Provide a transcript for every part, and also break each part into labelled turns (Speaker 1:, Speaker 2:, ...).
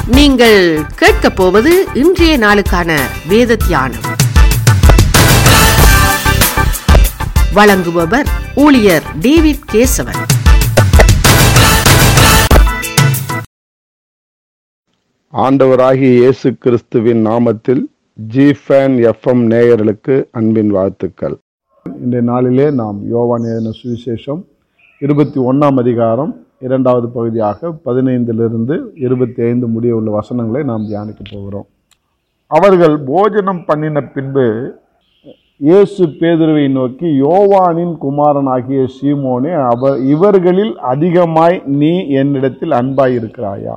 Speaker 1: நீங்கள் கேட்கப் போவது இன்றைய நாளுக்கான வேத தியானம் வழங்குபவர் ஊழியர் டேவிட் கேசவன்
Speaker 2: ஆண்டவராகிய இயேசு கிறிஸ்துவின் நாமத்தில் ஜிஃபேன் எஃப்எம் நேயர்களுக்கு அன்பின் வாழ்த்துக்கள் இந்த நாளிலே நாம் யோவான் எழுதின சுவிசேஷம் இருபத்தி ஒன்றாம் அதிகாரம் இரண்டாவது பகுதியாக பதினைந்திலிருந்து இருபத்தி ஐந்து முடிய உள்ள வசனங்களை நாம் தியானிக்க போகிறோம் அவர்கள் போஜனம் பண்ணின பின்பு இயேசு பேதுருவை நோக்கி யோவானின் குமாரனாகிய சீமோனே அவர் இவர்களில் அதிகமாய் நீ என்னிடத்தில் அன்பாய் இருக்கிறாயா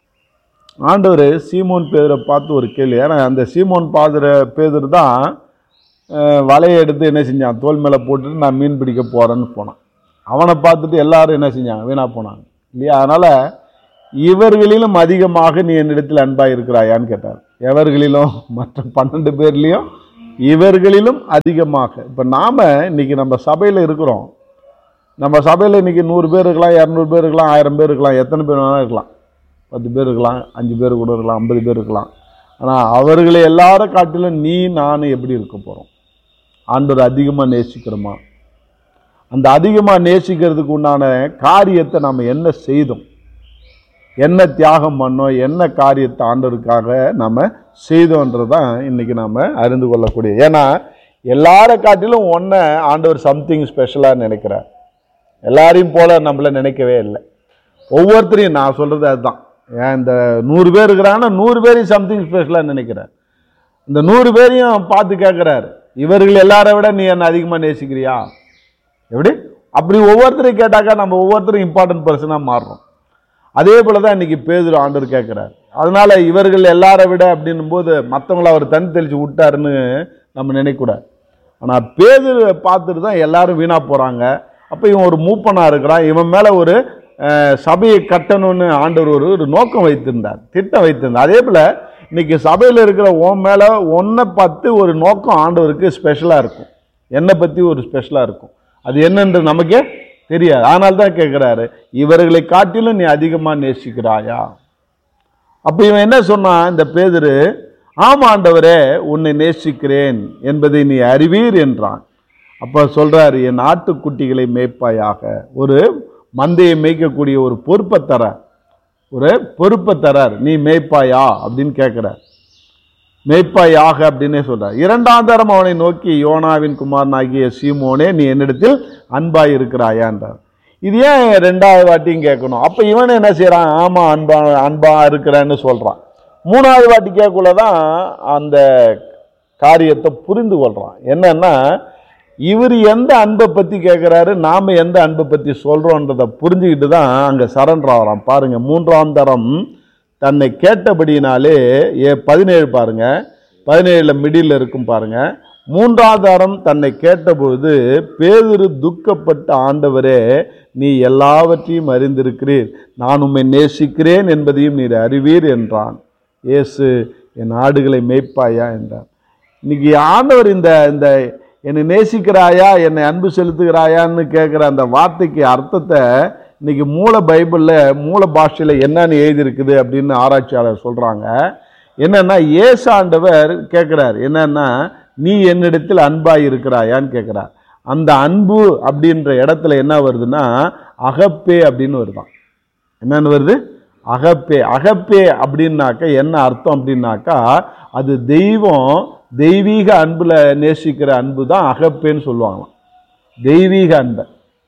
Speaker 2: ஆண்டவர் சீமோன் பேதரை பார்த்து ஒரு கேள்வி ஏன்னா அந்த சீமோன் பாதுர பேதர் தான் அஹ், வலையை எடுத்து என்ன செஞ்சான் தோல் மேலே போட்டுட்டு நான் மீன் பிடிக்க போகிறேன்னு போனான் அவனை பார்த்துட்டு எல்லாரும் என்ன செஞ்சாங்க வீணாக போனாங்க இல்லையா அதனால் இவர்களிலும் அதிகமாக நீ என்னிடத்தில் அன்பாக இருக்கிறாயான்னு கேட்டார் எவர்களிலும் மற்ற பன்னெண்டு பேர்லேயும் இவர்களிலும் அதிகமாக இப்போ நாம் இன்னைக்கு நம்ம சபையில் இருக்கிறோம் நம்ம சபையில் இன்னைக்கு நூறு பேர் இருக்கலாம் இரநூறு பேர் இருக்கலாம் ஆயிரம் பேர் இருக்கலாம் எத்தனை பேர் வேணாலும் இருக்கலாம் பத்து பேர் இருக்கலாம் அஞ்சு பேர் கூட இருக்கலாம் ஐம்பது பேர் இருக்கலாம் ஆனால் அவர்களை எல்லாரும் காட்டிலும் நீ நான் எப்படி இருக்க போகிறோம் ஆண்டவர் அதிகமாக நேசிக்கிறோமா அந்த அதிகமாக நேசிக்கிறதுக்கு உண்டான காரியத்தை நாம் என்ன செய்தோம் என்ன தியாகம் பண்ணோம் என்ன காரியத்தை ஆண்டவருக்காக நம்ம செய்தோன்றது தான் இன்றைக்கி நாம் அறிந்து கொள்ளக்கூடிய ஏன்னா எல்லாரை காட்டிலும் ஒன்றை ஆண்டவர் சம்திங் ஸ்பெஷலாக நினைக்கிறார் எல்லாரையும் போல நம்மள நினைக்கவே இல்லை ஒவ்வொருத்தரையும் நான் சொல்கிறது அதுதான் ஏன் இந்த நூறு பேர் இருக்கிறாங்கன்னா நூறு பேரையும் சம்திங் ஸ்பெஷலாக நினைக்கிறார் இந்த நூறு பேரையும் பார்த்து கேட்குறாரு இவர்கள் எல்லாரை விட நீ என்ன அதிகமாக நேசிக்கிறியா எப்படி அப்படி ஒவ்வொருத்தரையும் கேட்டாக்கா நம்ம ஒவ்வொருத்தரும் இம்பார்ட்டன்ட் பர்சனாக மாறுறோம் அதே போல தான் இன்னைக்கு பேதுரு ஆண்டவர் கேட்குறாரு அதனால இவர்கள் எல்லாரை விட அப்படின்னும் போது மற்றவங்கள அவர் தண்ணி தெளிச்சு விட்டாருன்னு நம்ம நினைக்கக்கூடாது ஆனால் பேதுரு பார்த்துட்டு தான் எல்லாரும் வீணாக போகிறாங்க அப்போ இவன் ஒரு மூப்பனாக இருக்கிறான் இவன் மேலே ஒரு அஹ், சபையை கட்டணும்னு ஆண்டவர் ஒரு ஒரு நோக்கம் வைத்திருந்தார் திட்டம் வைத்திருந்தார் அதே போல் இன்னைக்கு சபையில் இருக்கிற உன் மேலே ஒன்றை பார்த்து ஒரு நோக்கம் ஆண்டவருக்கு ஸ்பெஷலாக இருக்கும் என்னை பற்றி ஒரு ஸ்பெஷலாக இருக்கும் அது என்னன்றது நமக்கே தெரியாது ஆனால் தான் கேட்குறாரு இவர்களை காட்டிலும் நீ அதிகமாக நேசிக்கிறாயா அப்போ இவன் என்ன சொன்னான் இந்த பேதுரு ஆமா ஆண்டவரே உன்னை நேசிக்கிறேன் என்பதை நீ அறிவீர் என்றான் அப்போ சொல்றாரு என் ஆட்டுக்குட்டிகளை மேய்ப்பாயாக ஒரு மந்தையை மேய்க்கக்கூடிய ஒரு பொறுப்பை தர ஒரு பொறுப்பை தரார் நீ மேய்ப்பாயா அப்படின்னு கேட்குறார் மேய்ப்பாயாக அப்படின்னே சொல்றார் இரண்டாம் தரம் அவனை நோக்கி யோனாவின் குமாரனாகிய சீமோனே நீ என்னிடத்தில் அன்பாய் இருக்கிறாயா என்றார் இது ஏன் ரெண்டாவது வாட்டியும் கேட்கணும் அப்போ இவன் என்ன செய்றான் ஆமா அன்பா அன்பா இருக்கிறேன்னு சொல்றான் மூணாவது வாட்டி கேட்கக்குள்ள தான் அந்த காரியத்தை புரிந்து கொள்றான் என்னன்னா இவர் எந்த அன்பை பற்றி கேட்குறாரு நாம் எந்த அன்பை பற்றி சொல்கிறோன்றதை புரிஞ்சுக்கிட்டு தான் அங்கே சரண்டர் ஆகிறான் பாருங்க மூன்றாம் தரம் தன்னை கேட்டபடியினாலே ஏ பதினேழு பாருங்க பதினேழில் மிடில் இருக்கும் பாருங்க மூன்றாம் தரம் தன்னை கேட்டபொழுது பேதுரு துக்கப்பட்ட ஆண்டவரே நீ எல்லாவற்றையும் அறிந்திருக்கிறீர் நான் உம்மை நேசிக்கிறேன் என்பதையும் நீர் அறிவீர் என்றான் இயேசு என் ஆடுகளை மேய்ப்பாயா என்றார் இன்னைக்கு ஆண்டவர் இந்த இந்த என்னை நேசிக்கிறாயா என்னை அன்பு செலுத்துகிறாயான்னு கேட்குற அந்த வார்த்தைக்கு அர்த்தத்தை இன்னைக்கு மூல பைபிளில் மூல பாஷையில் என்னன்னு எழுதியிருக்குது அப்படின்னு ஆராய்ச்சியாளர் சொல்கிறாங்க என்னன்னா இயேசு ஆண்டவர் கேட்குறார் என்னன்னா நீ என்னிடத்தில் அன்பாய் இருக்கிறாயான்னு கேட்குறார் அந்த அன்பு அப்படின்ற இடத்துல என்ன வருதுன்னா அகப்பே அப்படின்னு வருதான் என்னன்னு வருது அகப்பே அகப்பே அப்படின்னாக்கா என்ன அர்த்தம் அப்படின்னாக்கா அது தெய்வம் தெய்வீக அன்புல நேசிக்கிற அன்பு தான் அகப்பேன்னு சொல்லுவாங்களாம் தெய்வீக அன்பை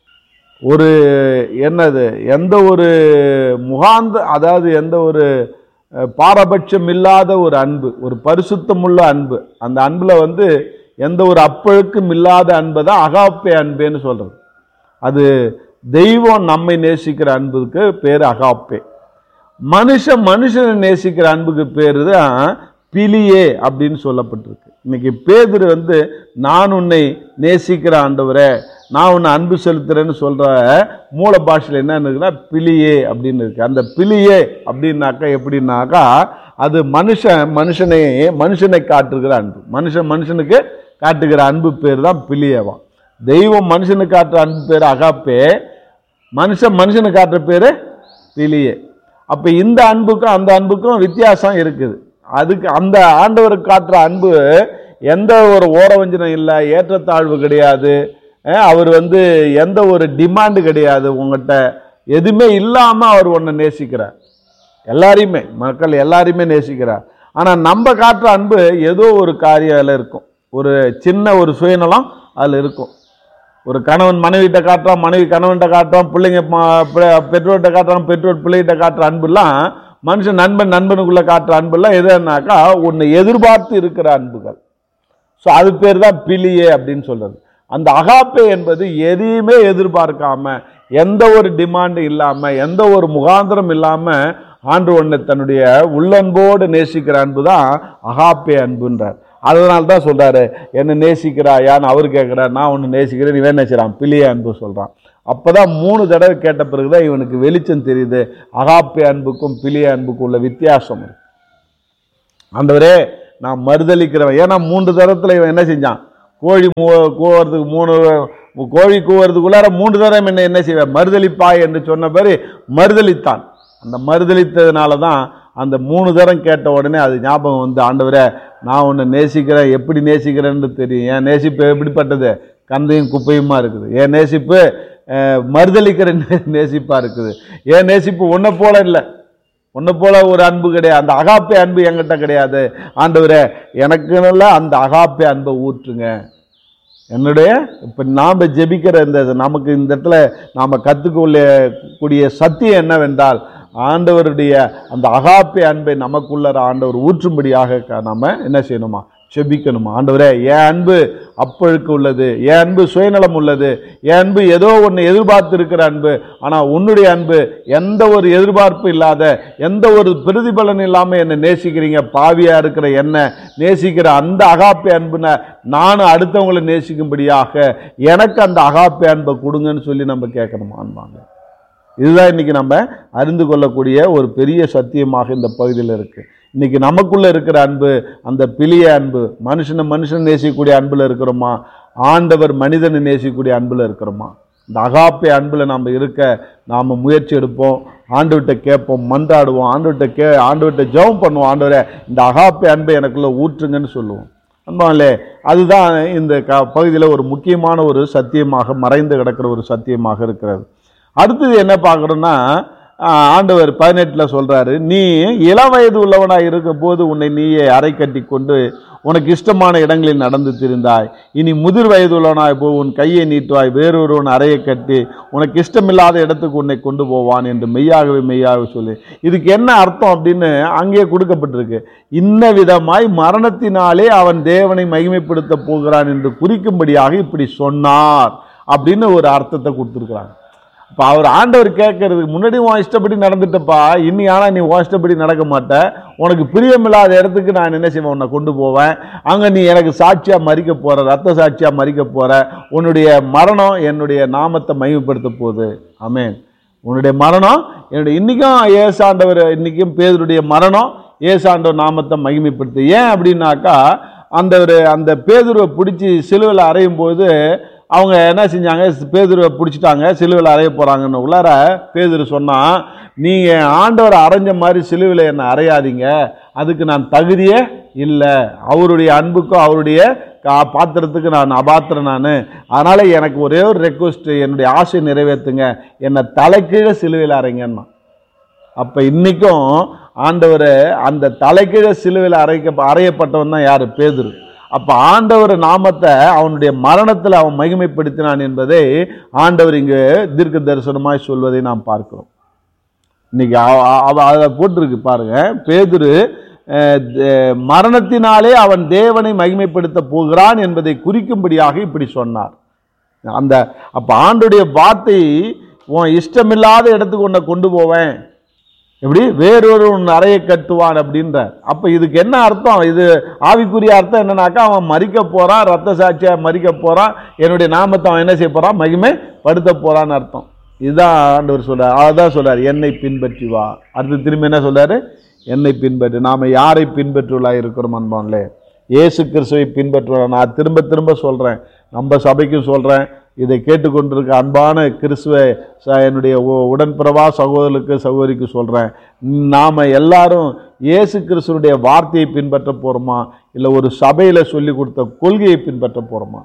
Speaker 2: ஒரு என்னது எந்த ஒரு முகாந்த அதாவது எந்த ஒரு அஹ், பாரபட்சம் இல்லாத ஒரு அன்பு ஒரு பரிசுத்தமுள்ள அன்பு அந்த அன்பில் வந்து எந்த ஒரு அப்பழுக்கும் இல்லாத அன்பை தான் அகாப்பே அன்பேன்னு சொல்கிறது அது தெய்வம் நம்மை நேசிக்கிற அன்புக்கு பேர் அகாப்பே மனுஷன் மனுஷனை நேசிக்கிற அன்புக்கு பேர் தான் பிலியே அப்படின்னு சொல்லப்பட்டிருக்கு இன்னைக்கு பேதுரு வந்து நான் உன்னை நேசிக்கிற ஆண்டவரே நான் உன்னை அன்பு செலுத்துறேன்னு சொல்ற மூல பாஷையில் என்ன இருக்குன்னா பிலியே அப்படின்னு இருக்கு அந்த பிலியே அப்படின்னாக்கா எப்படின்னாக்கா அது மனுஷன் மனுஷனை மனுஷனை காட்டுகிற அன்பு மனுஷன் மனுஷனுக்கு காட்டுகிற அன்பு பேர் தான் பிலியேவாம் தெய்வம் மனுஷனுக்கு காட்டுற அன்பு பேர் அகாப்பே மனுஷன் மனுஷனுக்கு காட்டுற பேர் பிலியே அப்ப இந்த அன்புக்கும் அந்த அன்புக்கும் வித்தியாசம் இருக்குது அதுக்கு அந்த ஆண்டவருக்கு காட்டுற அன்பு எந்த ஒரு ஓரவஞ்சனம் இல்லை ஏற்றத்தாழ்வு கிடையாது அஹ் அவர் வந்து எந்த ஒரு டிமாண்டு கிடையாது உங்கள்கிட்ட எதுவுமே இல்லாம அவர் உன்னை நேசிக்கிறார் எல்லாரையுமே மக்கள் எல்லாரையுமே நேசிக்கிறார் ஆனா நம்ம காட்டுற அன்பு ஏதோ ஒரு காரியம் அதில் இருக்கும் ஒரு சின்ன ஒரு சுயநலம் அதில் இருக்கும் ஒரு கணவன் மனைவிட்ட காட்டுறான் மனைவி கணவன்கிட்ட காட்டுறான் பிள்ளைங்க ம- பெ- பெற்றோர்கிட்ட காட்டுறான் பெற்றோர் பிள்ளைகிட்ட காட்டுற அன்புலாம் மனுஷன் நண்பன் நண்பனுக்குள்ள காட்டுற அன்புலாம் எதுனாக்கா உன்னை எதிர்பார்த்து இருக்கிற அன்புகள் ஸோ அது பேர் தான் பிலியே அப்படின்னு சொல்றது அந்த அகாப்பே என்பது எதையுமே எதிர்பார்க்காம எந்த ஒரு டிமாண்டு இல்லாம எந்த ஒரு முகாந்திரம் இல்லாம ஆண்டு ஒன்று தன்னுடைய உள்ளன்போடு நேசிக்கிற அன்பு தான் அகாப்பே அன்புன்றார் அதனால தான் சொல்றாரு என்ன நேசிக்கிறாயான்னு அவர் கேட்குறார் நான் ஒன்று நேசிக்கிறேன் இவன் நேசிக்கிறான் பிலிய அன்பு சொல்றான் அப்பதான் மூணு தடவை கேட்ட பிறகுதான் இவனுக்கு வெளிச்சம் தெரியுது அகாப்பே அன்புக்கும் பிலிய அன்புக்கும் உள்ள வித்தியாசம் இருக்கு ஆண்டவரே நான் மறுதளிக்கிறவன் ஏன்னா மூன்று தரத்தில் இவன் என்ன செஞ்சான் கோழி மூ கூவறதுக்கு மூணு கோழி கூவறதுக்குள்ளார மூன்று தரம் என்ன என்ன செய்வேன் மறுதளிப்பாய் என்று சொன்ன பிறகு மறுதளித்தான் அந்த மறுதளித்ததுனால தான் அந்த மூணு தரம் கேட்ட உடனே அது ஞாபகம் வந்து ஆண்டவரே நான் உன்னை நேசிக்கிறேன் எப்படி நேசிக்கிறேன்னு தெரியும் என் நேசிப்பு எப்படிப்பட்டது கந்தையும் குப்பையுமா இருக்குது என் நேசிப்பு அஹ், மறுதளிக்கிற நே- நேசிப்பா இருக்குது என் நேசிப்பு உன்னை போல இல்லை உன்னை போல ஒரு அன்பு கிடையாது அந்த அகாப்பே அன்பு என்கிட்ட கிடையாது ஆண்டவரே எனக்கு நல்ல அந்த அகாப்பே அன்பை ஊற்றுங்க என்னுடைய இப்போ நாம் ஜெபிக்கிற இந்த நமக்கு இந்த இடத்துல நாம் கற்றுக்கொள்ள கூடிய சத்தியம் என்னவென்றால் ஆண்டவருடைய அந்த அகாப்பே அன்பை நமக்குள்ள ஆண்டவர் ஊற்றும்படியாக க- நாம என்ன செய்யணுமா செபிக்கணுமா ஆண்டவரே என் அன்பு அப்பழுக்கு உள்ளது என் அன்பு சுயநலம் உள்ளது என் அன்பு ஏதோ ஒன்று எதிர்பார்த்து இருக்கிற அன்பு ஆனால் உன்னுடைய அன்பு எந்த ஒரு எதிர்பார்ப்பு இல்லாத எந்த ஒரு பிரதிபலன் இல்லாமல் என்னை நேசிக்கிறீங்க பாவியா இருக்கிற என்ன நேசிக்கிற அந்த அகாப்பே அன்புன நானும் அடுத்தவங்களை நேசிக்கும்படியாக எனக்கு அந்த அகாப்பே அன்பை கொடுங்கன்னு சொல்லி நம்ம கேட்கணுமா அன்பாங்க இதுதான் இன்னைக்கு நம்ம அறிந்து கொள்ளக்கூடிய ஒரு பெரிய சத்தியமாக இந்த பகுதியில் இருக்கு இன்னைக்கு நமக்குள்ள இருக்கிற அன்பு அந்த பிளிய அன்பு மனுஷனை மனுஷன் நேசிக்கக்கூடிய அன்புல இருக்கிறோமா ஆண்டவர் மனிதனை நேசிக்கக்கூடிய அன்புல இருக்கிறோமா இந்த அகாப்பே அன்புல நம்ம இருக்க நாம முயற்சி எடுப்போம் ஆண்டவர்கிட்ட கேட்போம் மன்றாடுவோம் ஆண்டவர்கிட்ட கே ஆண்டவர்கிட்ட ஜெபம் பண்ணுவோம் ஆண்டவரே இந்த அகாப்பே அன்பை எனக்குள்ள ஊற்றுங்கன்னு சொல்லுவோம் அன்பாங்களே அதுதான் இந்த க பகுதியில் ஒரு முக்கியமான ஒரு சத்தியமாக மறைந்து கிடக்கிற ஒரு சத்தியமாக இருக்கிறது அடுத்தது என்ன பார்க்கணும்னா ஆஹ், ஆண்டவர் பதினெட்டில் சொல்றாரு நீ இளம் வயது உள்ளவனாக இருக்கும் போது உன்னை நீயே அரை கட்டி கொண்டு உனக்கு இஷ்டமான இடங்களில் நடந்து திரிந்தாய் இனி முதிர் வயது உள்ளவனாய் போ உன் கையை நீட்டுவாய் வேறொருவன் அறையை கட்டி உனக்கு இஷ்டமில்லாத இடத்துக்கு உன்னை கொண்டு போவான் என்று மெய்யாகவே மெய்யாகவே சொல்லி இதுக்கு என்ன அர்த்தம் அப்படின்னு அங்கேயே கொடுக்கப்பட்டிருக்கு இன்ன விதமாய் மரணத்தினாலே அவன் தேவனை மகிமைப்படுத்த போகிறான் என்று குறிக்கும்படியாக இப்படி சொன்னார் அப்படின்னு ஒரு அர்த்தத்தை கொடுத்துருக்குறாங்க இப்போ அவர் ஆண்டவர் கேட்கறதுக்கு முன்னாடி உன் இஷ்டப்படி நடந்துட்டப்பா இன்னி ஆனால் நீ உன் இஷ்டப்படி நடக்க மாட்ட உனக்கு பிரியமில்லாத இடத்துக்கு நான் என்ன செய்வேன் உன்னை கொண்டு போவேன் அங்கே நீ எனக்கு சாட்சியாக மறிக்க போகிற ரத்த சாட்சியாக மறிக்க போகிற உன்னுடைய மரணம் என்னுடைய நாமத்தை மகிமைப்படுத்த போகுது ஆமென் உன்னுடைய மரணம் என்னுடைய இன்றைக்கும் ஏசாண்டவர் இன்றைக்கும் பேதருடைய மரணம் ஏசாண்டவர் நாமத்தை மகிமைப்படுத்து ஏன் அப்படின்னாக்கா அந்த ஒரு அந்த பேதுருவை பிடிச்சி சிலுவையில் அறையும் போது அவங்க என்ன செஞ்சாங்க பேதுருவை பிடிச்சிட்டாங்க சிலுவையில் அறைய போகிறாங்கன்னு உள்ளார பேதுரு சொன்னான் நீங்கள் ஆண்டவர் அரைஞ்ச மாதிரி சிலுவையில் என்னை அறையாதீங்க அதுக்கு நான் தகுதியே இல்லை அவருடைய அன்புக்கும் அவருடைய கா- பாத்திரத்துக்கு நான் அபாத்திரம் நான் அதனால் எனக்கு ஒரே ஒரு ரெக்வஸ்ட் என்னுடைய ஆசை நிறைவேற்றுங்க என்னை தலைக்கீழ சிலுவையில் அறைங்கன்னா அப்போ இன்றைக்கும் ஆண்டவர் அந்த தலைக்கீழ சிலுவையில் அறைக்க அறையப்பட்டவன் தான் யார் பேதுரு அப்போ ஆண்டவர் நாமத்தை அவனுடைய மரணத்தில் அவன் மகிமைப்படுத்தினான் என்பதை ஆண்டவர் இங்கு தீர்க்க தரிசனமாய் சொல்வதை நாம் பார்க்கிறோம் இன்னைக்கு அவ- அவ- அதை போட்டிருக்கு பாருங்க பேதுரு அஹ், தே- மரணத்தினாலே அவன் தேவனை மகிமைப்படுத்த போகிறான் என்பதை குறிக்கும்படியாக இப்படி சொன்னார் அந்த அப்ப ஆண்டுடைய வார்த்தை உன் இஷ்டமில்லாத இடத்துக்கு உன்னை கொண்டு போவேன் எப்படி வேறொரு உன் அறையை கட்டுவான் அப்படின்ற அப்ப இதுக்கு என்ன அர்த்தம் இது ஆவிக்குரிய அர்த்தம் என்னன்னாக்கா அவன் மறிக்க போறான் ரத்த சாட்சியா மறிக்க போறான் என்னுடைய நாமத்தை அவன் என்ன செய்ய போறான் மகிமை படுத்த போறான்னு அர்த்தம் இதுதான் ஆண்டவர் சொல்றார் அதான் சொல்றார் என்னை பின்பற்றி வா அடுத்து திரும்பி என்ன சொல்றாரு என்னை பின்பற்று நாம யாரை பின்பற்றுவலா இருக்கிறோம் அன்பான்லே இயேசு கிறிஸ்துவை பின்பற்றுவோம் நான் திரும்ப திரும்ப சொல்றேன் நம்ம சபைக்கும் சொல்றேன் இதை கேட்டுக்கொண்டிருக்க அன்பான கிறிஸ்துவ ச- என்னுடைய உ- உடன்பிறவா சகோதரருக்கு சகோதரிக்கு சொல்கிறேன் நாம் எல்லாரும் இயேசு கிறிஸ்துவனுடைய வார்த்தையை பின்பற்ற போகிறோமா இல்லை ஒரு சபையில் சொல்லி கொடுத்த கொள்கையை பின்பற்ற போகிறோமா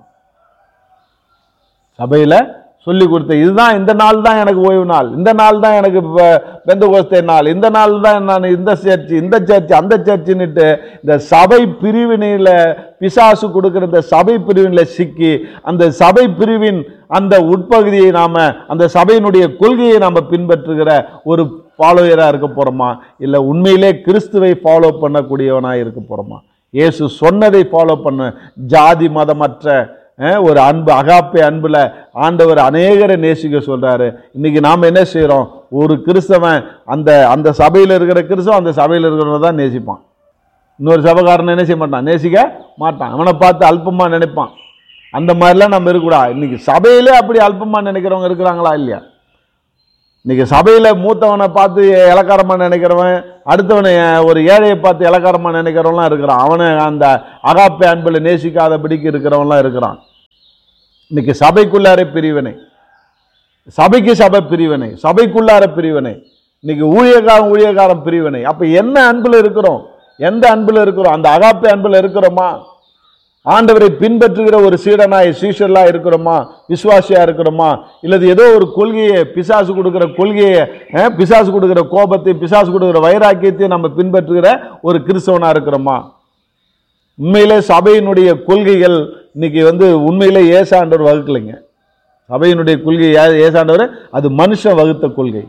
Speaker 2: சபையில் சொல்லி கொடுத்த இதுதான் இந்த நாள் தான் எனக்கு ஓய்வு நாள் இந்த நாள் தான் எனக்கு பெந்தகோஸ்தே நாள் இந்த நாள் தான் நான் இந்த சர்ச்சு இந்த சர்ச்சு அந்த சர்ச்சுன்னுட்டு இந்த சபை பிரிவினையில் பிசாசு கொடுக்குற இந்த சபை பிரிவினில் சிக்கி அந்த சபை பிரிவின் அந்த உட்பகுதியை நாம் அந்த சபையினுடைய கொள்கையை நாம் பின்பற்றுகிற ஒரு ஃபாலோயராக இருக்க போகிறோமா இல்லை உண்மையிலே கிறிஸ்துவை ஃபாலோ பண்ணக்கூடியவனாக இருக்க போகிறோமா இயேசு சொன்னதை ஃபாலோ பண்ண ஜாதி மதமற்ற அஹ், ஒரு அன்பு அகாப்பே அன்புல ஆண்டவர் அநேகரை நேசிக்க சொல்றாரு இன்னைக்கு நாம் என்ன செய்றோம் ஒரு கிறிஸ்தவன் அந்த அந்த சபையில் இருக்கிற கிறிஸ்தவன் அந்த சபையில் இருக்கிறவங்க தான் நேசிப்பான் இன்னொரு சபைக்காரன் என்ன செய்ய மாட்டான் நேசிக்க மாட்டான் அவனை பார்த்து அல்பமா நினைப்பான் அந்த மாதிரிலாம் நம்ம இருக்கக்கூடாது இன்னைக்கு சபையிலே அப்படி அல்பமா நினைக்கிறவங்க இருக்கிறாங்களா இல்லையா இன்னைக்கு சபையில் மூத்தவனை பார்த்து இலக்காரமா நினைக்கிறவன் அடுத்தவனை ஒரு ஏழையை பார்த்து இலக்காரமா நினைக்கிறவன்லாம் இருக்கிறான் அவனை அந்த அகாப்பே அன்பில் நேசிக்காதபடிக்கு இருக்கிறவன்லாம் இருக்கிறான் இன்னைக்கு சபைக்குள்ளார பிரிவினை சபைக்கு சபை பிரிவினை சபைக்குள்ளார பிரிவினை இன்னைக்கு ஊழியக்காரன் ஊழியக்காரன் பிரிவினை அப்ப என்ன அன்புல இருக்கிறோம் எந்த அன்புல இருக்கிறோம் அந்த அகாப்பே அன்புல இருக்கிறோமா ஆண்டவரை பின்பற்றுகிற ஒரு சீடனாய் சீஷர்களா இருக்கிறோமா விசுவாசியா இருக்கிறோமா இல்லது ஏதோ ஒரு கொள்கையை பிசாசு கொடுக்கிற கொள்கையை அஹ், பிசாசு கொடுக்கிற கோபத்தை பிசாசு கொடுக்கிற வைராக்கியத்தை நம்ம பின்பற்றுகிற ஒரு கிறிஸ்தவனா இருக்கிறோமா உண்மையிலே சபையினுடைய கொள்கைகள் இன்னைக்கு வந்து உண்மையிலே ஏசாண்டவர் வகுக்கலைங்க சபையினுடைய கொள்கை ஏ- ஏசாண்டவர் அது மனுஷன் வகுத்த கொள்கை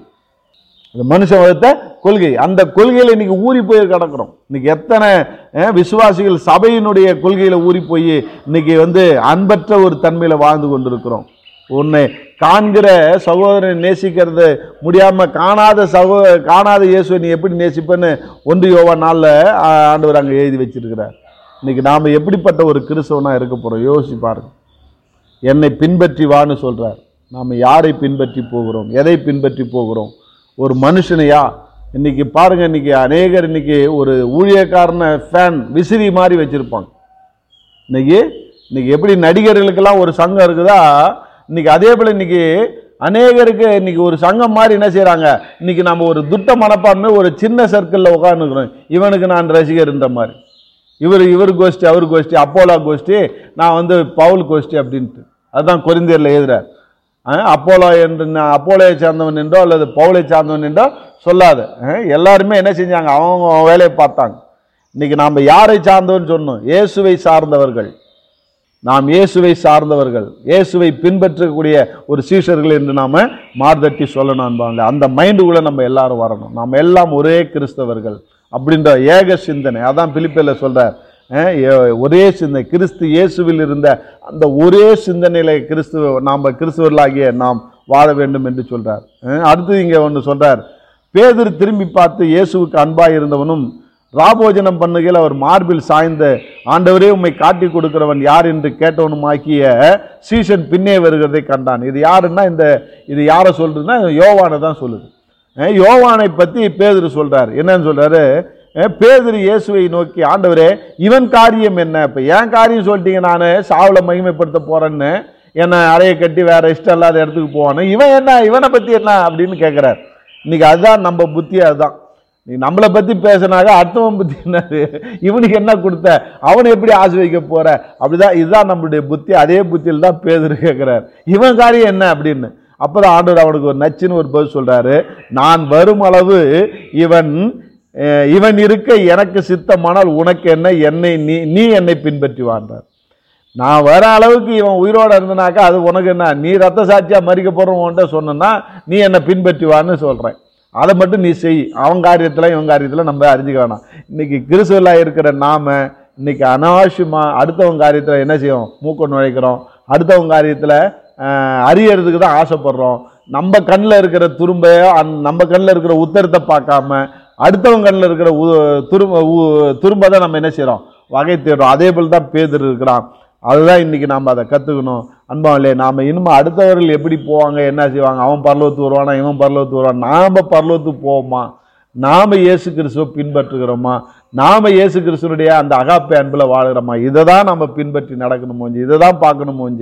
Speaker 2: அது மனுஷன் வகுத்த கொள்கை அந்த கொள்கையில இன்னைக்கு ஊறி போய் கிடக்கிறோம் இன்னைக்கு எத்தனை அஹ், விசுவாசிகள் சபையினுடைய கொள்கையில ஊறி போய் இன்னைக்கு வந்து அன்பற்ற ஒரு தன்மையில வாழ்ந்து கொண்டிருக்கிறோம் உன்னை காண்கிற சகோதரனை நேசிக்கிறது முடியாம காணாத சகோ காணாத இயேசுவை நீ எப்படி நேசிப்பேன்னு ஒன்று யோவா நாளில் ஆண்டவர் அங்கே எழுதி வச்சிருக்கிறார் இன்னைக்கு நாம் எப்படிப்பட்ட ஒரு கிறிஸ்தவனா இருக்க போகிறோம் யோசிச்சு பாருங்க என்னை பின்பற்றி வான்னு சொல்றார் நாம் யாரை பின்பற்றி போகிறோம் எதை பின்பற்றி போகிறோம் ஒரு மனுஷனையா இன்னைக்கு பாருங்க இன்னைக்கு அநேகர் இன்னைக்கு ஒரு ஊழியக்காரனை ஃபேன் விசிறி மாதிரி வச்சிருப்பாங்க இன்னைக்கு இன்னைக்கு எப்படி நடிகர்களுக்கெல்லாம் ஒரு சங்கம் இருக்குதா இன்னைக்கு அதே போல இன்னைக்கு அநேகருக்கு இன்னைக்கு ஒரு சங்கம் மாதிரி என்ன செய்றாங்க இன்னைக்கு நம்ம ஒரு துட்ட மனப்பான்மை ஒரு சின்ன சர்க்கிளில் உட்காந்துக்கிறோம் இவனுக்கு நான் ரசிகர்ன்ற மாதிரி இவர் இவர் கோஷ்டி அவர் கோஷ்டி அப்போலா கோஷ்டி நான் வந்து பவுல் கோஷ்டி அப்படின்ட்டு அதுதான் கொரிந்தியரில் எழுதுறார் அஹ், அப்போலோ என்று நான் அப்போலோயை சார்ந்தவன் என்றோ அல்லது பவுலை சார்ந்தவன் என்றோ சொல்லாது அஹ், எல்லாருமே என்ன செஞ்சாங்க அவங்க வேலையை பார்த்தாங்க இன்னைக்கு நாம் யாரை சார்ந்தவன் சொன்னோம் இயேசுவை சார்ந்தவர்கள் நாம் இயேசுவை சார்ந்தவர்கள் இயேசுவை பின்பற்றக்கூடிய ஒரு சீஷர்கள் என்று நாம மார்தட்டி சொல்லணும் அன்பாங்களே அந்த மைண்டுக்குள்ள நம்ம எல்லாரும் வரணும் நாம் எல்லாம் ஒரே கிறிஸ்தவர்கள் அப்படின்ற ஏக சிந்தனை அதான் பிலிப்பில் சொல்றார் அஹ், ஏ- ஒரே சிந்தனை கிறிஸ்து இயேசுவில் இருந்த அந்த ஒரே சிந்தனையில கிறிஸ்துவ நாம் கிறிஸ்துவர்களாகிய நாம் வாழ வேண்டும் என்று சொல்றார் அஹ், அடுத்து இங்க ஒன்று சொல்றார் பேதுரு திரும்பி பார்த்து இயேசுவுக்கு அன்பாய் இருந்தவனும் ராபோஜனம் பண்ணுகையில் அவர் மார்பில் சாய்ந்த ஆண்டவரே உம்மை காட்டி கொடுக்கிறவன் யார் என்று கேட்டவனுமாக்கிய சீசன் பின்னே வருகிறதை கண்டான் இது யாருன்னா இந்த இது யாரை சொல்றதுன்னா யோவானை தான் சொல்லுது அஹ் யோவானை பத்தி பேதுரு சொல்றாரு என்னன்னு சொல்றாரு அஹ் பேதுரு இயேசுவை நோக்கி ஆண்டவரே இவன் காரியம் என்ன இப்ப என் காரியம் சொல்லிட்டீங்க நான் சாவுல மகிமைப்படுத்த போறேன்னு என்னை அறைய கட்டி வேற இஷ்டம் இல்லாத இடத்துக்கு போவானு இவன் என்ன இவனை பத்தி என்ன அப்படின்னு கேட்கிறார் இன்னைக்கு அதுதான் நம்ம புத்தி அதுதான் நீ நம்மளை பத்தி பேசினாக்க அடுத்தவன் பத்தி என்னது இவனுக்கு என்ன கொடுத்த அவனை எப்படி ஆசிர்வதிக்க போற அப்படிதான் இதுதான் நம்மளுடைய புத்தி அதே புத்தியில் தான் பேதர் கேட்கிறார் இவன் காரியம் என்ன அப்படின்னு அப்பதான் ஆண்டவர் அவனுக்கு ஒரு நச்சுன்னு ஒரு பதில் சொல்றாரு நான் வரும் அளவு இவன் அஹ், இவன் இருக்க எனக்கு சித்தமானால் உனக்கு என்ன என்னை நீ நீ என்னை பின்பற்றி வாழ்றார் நான் வர அளவுக்கு இவன் உயிரோட இருந்தனாக்கா அது உனக்கு என்ன நீ ரத்த சாட்சியா மறிக்க போறவன்ட்ட சொன்னா நீ என்னை பின்பற்றி வான்னு சொல்றேன் அதை மட்டும் நீ செய் அவன் காரியத்தில் இவன் காரியத்தில் நம்ம அறிஞ்சிக்க வேணாம் இன்னைக்கு கிறிஸ்துவலாக இருக்கிற நாம இன்னைக்கு அனாவசியமா அடுத்தவங்க காரியத்தில் என்ன செய்வோம் மூக்க நுழைக்கிறோம் அடுத்தவங்க காரியத்தில் அறியறதுக்கு தான் ஆசைப்படுறோம் நம்ம கண்ணில் இருக்கிற துரும்ப அந் நம்ம கண்ணில் இருக்கிற உத்தரத்தை பார்க்காம அடுத்தவங்க கண்ணில் இருக்கிற உ- துரும்ப உ- துரும்ப தான் நம்ம என்ன செய்கிறோம் வகை தேடுறோம் அதே போல் தான் பேதர் இருக்கிறான் அதுதான் இன்னைக்கு நாம் அதை கற்றுக்கணும் அன்பாவிலே நாம் இனிமே அடுத்தவர்கள் எப்படி போவாங்க என்ன செய்வாங்க அவன் பரலோத்து வருவானா இவன் பரலோத்து வருவான் நாம் பரலோத்து போவோமா நாம இயேசு கிறிஸ்துவை பின்பற்றுகிறோமா நாம இயேசு கிறிஸ்துவனுடைய அந்த அகாப்பை அன்பில் வாழுகிறோமா இதை தான் நம்ம பின்பற்றி நடக்கணும் மோஞ்சி இதை தான் பார்க்கணும் மோஞ்சி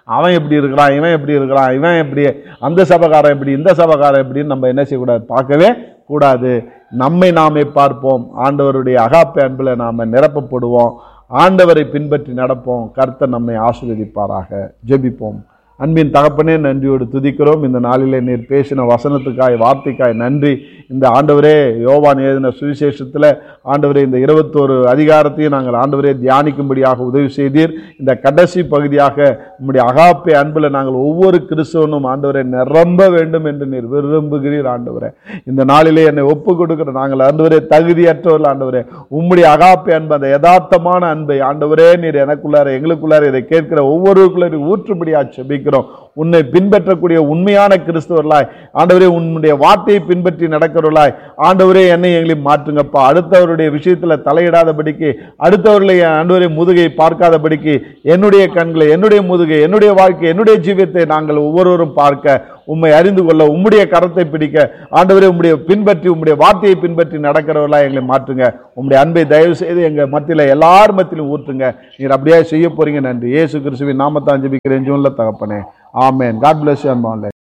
Speaker 2: அவன் எப்படி இருக்கிறான் இவன் எப்படி இருக்கிறான் இவன் எப்படி அந்த சபகாரம் எப்படி இந்த சபகாரம் எப்படின்னு நம்ம என்ன செய்யக்கூடாது பார்க்கவே கூடாது நம்மை நாமே பார்ப்போம் ஆண்டவருடைய அகாப்பை அன்பில் நாம் நிரப்பப்படுவோம் ஆண்டவரை பின்பற்றி நடப்போம் கர்த்தர் நம்மை ஆசீர்வதிப்பாராக ஜெபிப்போம் அன்பின் தகப்பனே நன்றியோடு துதிக்கிறோம் இந்த நாளிலே நீர் பேசின வசனத்துக்காய் வார்த்தைக்காய் நன்றி இந்த ஆண்டவரே யோவான் எழுதின சுவிசேஷத்தில் ஆண்டவரே இந்த இருபத்தோரு அதிகாரத்தையும் நாங்கள் ஆண்டவரே தியானிக்கும்படியாக உதவி செய்தீர் இந்த கடைசி பகுதியாக உம்முடைய அகாப்பை அன்பில் நாங்கள் ஒவ்வொரு கிறிஸ்தவனும் ஆண்டவரை நிரம்ப வேண்டும் என்று நீர் விரும்புகிறீர் ஆண்டவரே இந்த நாளிலே என்னை ஒப்பு கொடுக்கிற நாங்கள் ஆண்டவரே தகுதியற்றவர்கள் ஆண்டவரே உம்முடைய அகாப்பை அன்பு அந்த யதார்த்தமான அன்பை ஆண்டவரே நீர் எனக்குள்ளார எங்களுக்குள்ளார இதை கேட்கிற ஒவ்வொருவருக்குள்ளார ஊற்றும்படியாக செபிக்கிறோம் உன்னை பின்பற்றக்கூடிய உண்மையான கிறிஸ்தவர்களாய் ஆண்டவரே உன்னுடைய வார்த்தையை பின்பற்றி நடக்கிறவர்களாய் ஆண்டவரே என்னை எங்களை மாற்றுங்கப்பா அடுத்தவருடைய விஷயத்துல தலையிடாதபடிக்கு அடுத்தவர்களை ஆண்டவரே முதுகை பார்க்காதபடிக்கு என்னுடைய கண்களை என்னுடைய முதுகை என்னுடைய வாழ்க்கை என்னுடைய ஜீவியத்தை நாங்கள் ஒவ்வொருவரும் பார்க்க உம்மை அறிந்து கொள்ள உம்முடைய கரத்தை பிடிக்க ஆண்டவரே உம்முடைய பின்பற்றி உம்முடைய வார்த்தையை பின்பற்றி நடக்கிறவர்களா எங்களை மாற்றுங்க உம்முடைய அன்பை தயவு செய்து எங்க மத்தியில எல்லார் மத்தியிலும் ஊற்றுங்க நீர் அப்படியே செய்ய போறீங்க நன்றி இயேசு கிறிஸ்துவின் நாமத்தான் ஜெபிக்கிறேன் ஜூன்ல தகப்பனே ஆமென் காட் பிளஸ் யூ அன்பான்லே